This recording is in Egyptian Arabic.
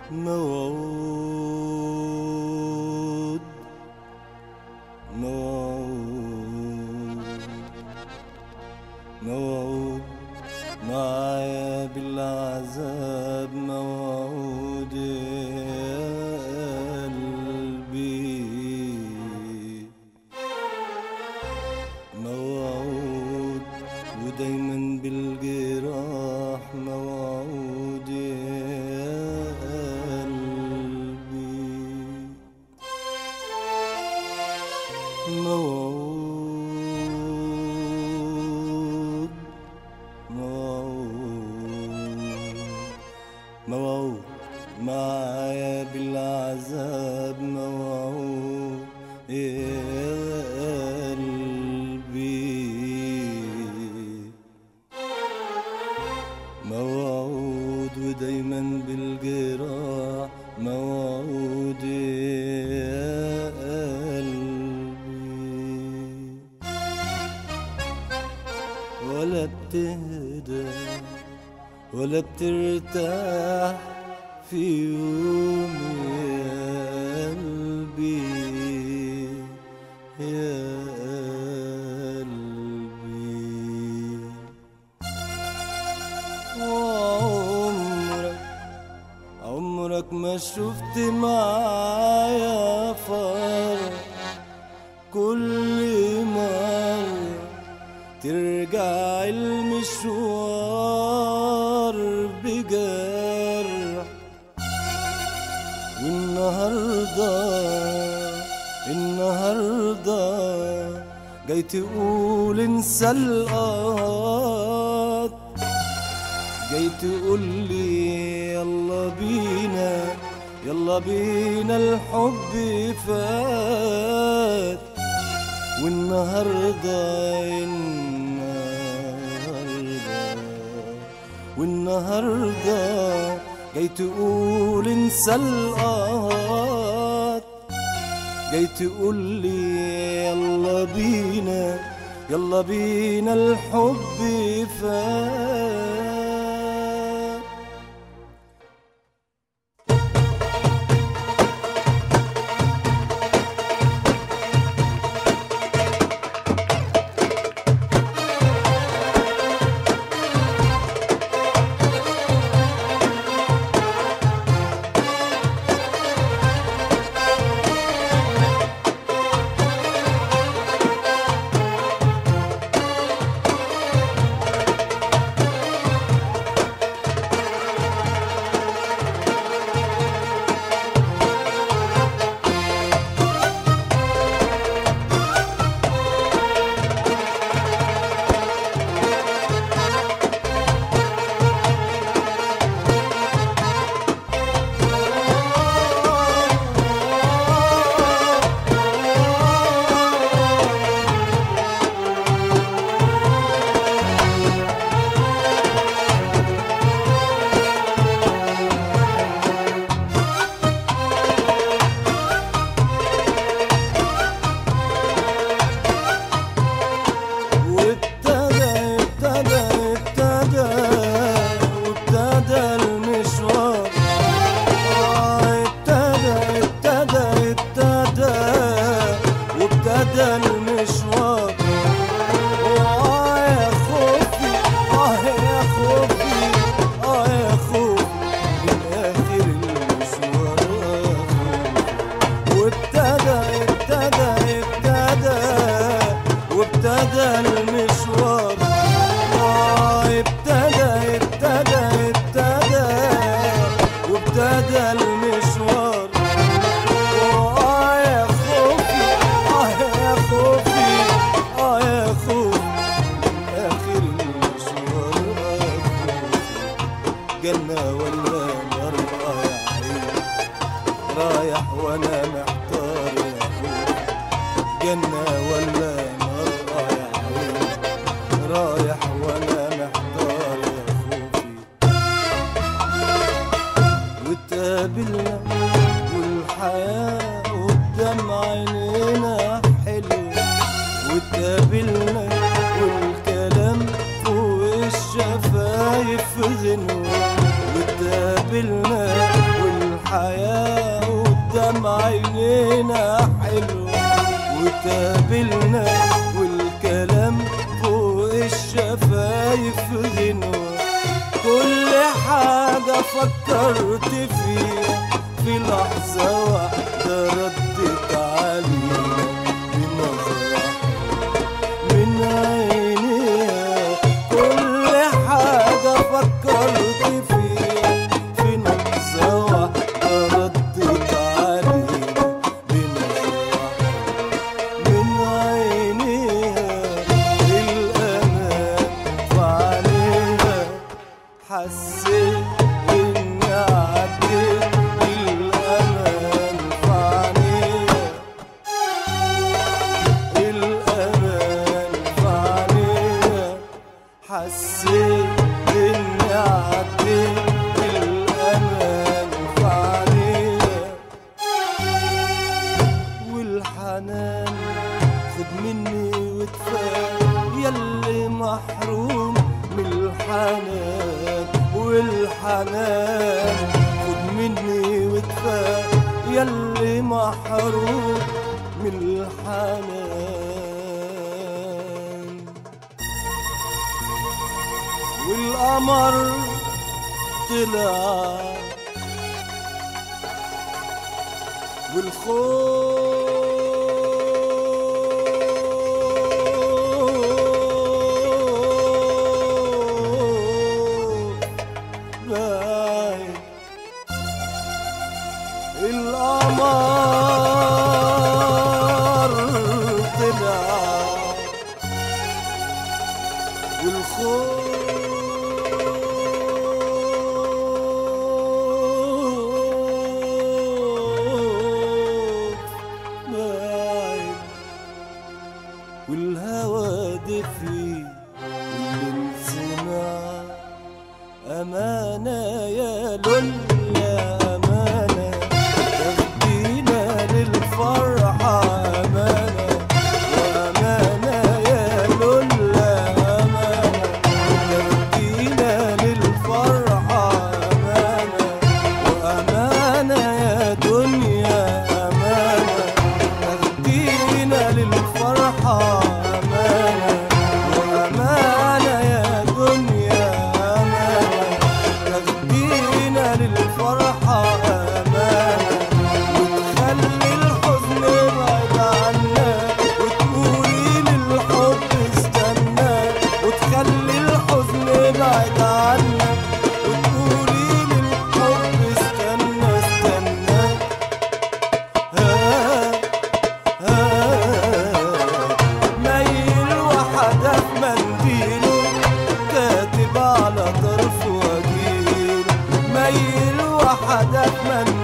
موعود موعود موعود معايا بالعذاب موعود يا قلبي موعود ودايما بالجراح موعود يا قلبي موعود موعود موعود معايا بالعذاب موعود يا قلبي موعود ودايما بالجراح موعود يا قلبي ولا بتهدى ولا بترتاح في يوم يا قلبي يا قلبي وعمرك عمرك ما شفت معايا فرق كل مرة ترجع المشوار بجرح والنهاردة النهاردة جاي تقول انسى القهر جاي تقول لي يلا بينا يلا بينا الحب فات والنهارده النهارده والنهارده جاي تقول انسى القهر جاي تقول لي يلا بينا يلا بينا الحب فات وابتدى ابتدى ابتدى وابتدى المشوار آه، ابتدى ابتدى ابتدى وابتدى المشوار آه يا خوفي آه يا خوفي آه يا خوفي من آخر المشوار آه خوفي وابتدى ابتدى ابتدى وابتدى المشوار آه ابتدى ابتدى ابتدى وابتدى المشوار آه يا خوفي آه يا خوفي آه يا خوفي آخر المشوار آه خوفي جنة ولا نار آه يا عيني رايح وانا محتار يا خوفي جنة ولا نار آه يا عيني رايح وانا محتار يا خوفي واتقابلنا والحياة قدام عينينا حلوة واتقابلنا والكلام فوق الشفايف غنوة واتقابلنا والحياة قدام عينينا حلو وتقابلنا والكلام فوق الشفايف غنوة كل حاجة فكرت فيها في لحظة واحدة ردت علينا بنظرة من عينيها كل حاجة فكرت فيها في لحظة واحدة ردت علينا بنظرة من عينيها الأمان في عينيها حسيت إني عديت الأمان في عينيها الأمان في عينيها حسيت إني عديت الأمان في عينيها والحنان خد مني وادفع يلي محروم من الحنان والحنان خد مني وادفع يلي محروم من الحنان والقمر طلع والخوف باين القمر طلع والخوف باين والهوى دفي واللي سمع أمانة يا لولا أمانة تاخدينا للفرحة أمانة وأمانة يا لولا أمانة تاخدينا للفرحة أمانة وأمانة يا دنيا أمانة تاخدينا للفرحة أمانة وأمانة يا دنيا أمانة تاخدينا للفرحة أمانة وتخلي الحزن يبعد عنا وتقولي للحب استنى وتخلي الحزن يبعد عنا وتقولي للحب استنى استنى ها ميل وحدة في منديله كاتب على طرف وجيله ميل وحدة في منديله